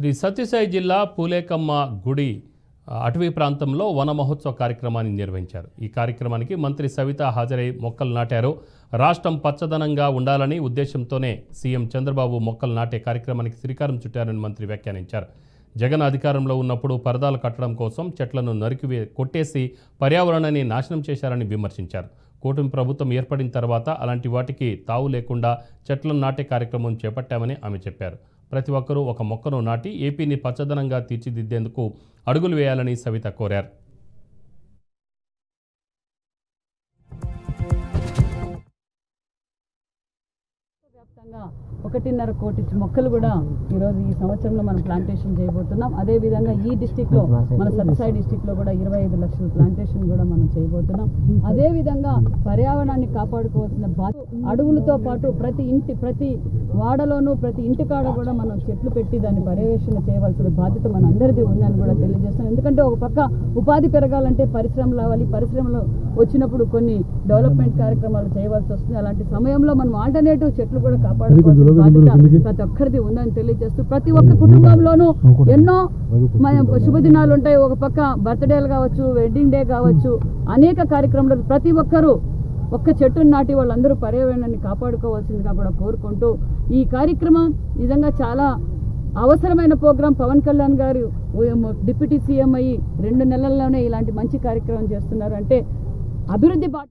శ్రీ సత్యసాయి జిల్లా పూలేకమ్మ గుడి ఆ, అటవీ ప్రాంతంలో వన మహోత్సవ కార్యక్రమాన్ని నిర్వహించారు ఈ కార్యక్రమానికి మంత్రి సవిత హాజరై మొక్కలు నాటారు రాష్ట్రం పచ్చదనంగా ఉండాలని ఉద్దేశంతోనే సీఎం చంద్రబాబు మొక్కలు నాటే కార్యక్రమానికి శ్రీకారం చుట్టారని మంత్రి వ్యాఖ్యానించారు జగన్ అధికారంలో ఉన్నప్పుడు పరదాలు కట్టడం కోసం చెట్లను నరికివే కొట్టేసి పర్యావరణాన్ని నాశనం చేశారని విమర్శించారు కూటమి ప్రభుత్వం ఏర్పడిన తర్వాత అలాంటి వాటికి తావు లేకుండా చెట్లను నాటే కార్యక్రమం చేపట్టామని ఆమె చెప్పారు ప్రతి ఒక్కరూ ఒక మొక్కను నాటి ఏపీని పచ్చదనంగా తీర్చిదిద్దేందుకు అడుగులు వేయాలని సవిత కోరారు వ్యాప్తంగా ఒకటిన్నర కోటి మొక్కలు కూడా ఈరోజు ఈ సంవత్సరంలో మనం ప్లాంటేషన్ చేయబోతున్నాం అదే విధంగా ఈ డిస్టిక్ లో మన సత్యసాయి డిస్టిక్ లో కూడా ఇరవై ఐదు లక్షల ప్లాంటేషన్ కూడా మనం చేయబోతున్నాం అదే విధంగా పర్యావరణాన్ని కాపాడుకోవాల్సిన బాధ్యత అడవులతో పాటు ప్రతి ఇంటి ప్రతి వాడలోనూ ప్రతి ఇంటి కాడ కూడా మనం చెట్లు పెట్టి దాన్ని పర్యవేక్షణ చేయవలసిన బాధ్యత మన అందరిది ఉందని కూడా తెలియజేస్తాం ఎందుకంటే ఒక పక్క ఉపాధి పెరగాలంటే పరిశ్రమలు రావాలి పరిశ్రమలు వచ్చినప్పుడు కొన్ని డెవలప్మెంట్ కార్యక్రమాలు చేయవలసి వస్తుంది అలాంటి సమయంలో మనం ఆల్టర్నేటివ్ చెట్లు కూడా కాపాడుకోవాల్సిన బాధ్యత ప్రతి ఒక్కరిది ఉందని తెలియజేస్తూ ప్రతి ఒక్క కుటుంబంలోనూ ఎన్నో మన శుభదినాలు ఉంటాయి ఒక పక్క బర్త్డేలు కావచ్చు వెడ్డింగ్ డే కావచ్చు అనేక కార్యక్రమాలు ప్రతి ఒక్కరూ ఒక్క చెట్టును నాటి వాళ్ళందరూ పర్యావరణాన్ని కాపాడుకోవాల్సిందిగా కూడా కోరుకుంటూ ఈ కార్యక్రమం నిజంగా చాలా అవసరమైన ప్రోగ్రాం పవన్ కళ్యాణ్ గారు డిప్యూటీ సీఎం అయ్యి రెండు నెలల్లోనే ఇలాంటి మంచి కార్యక్రమం చేస్తున్నారు అంటే అభివృద్ధి బాట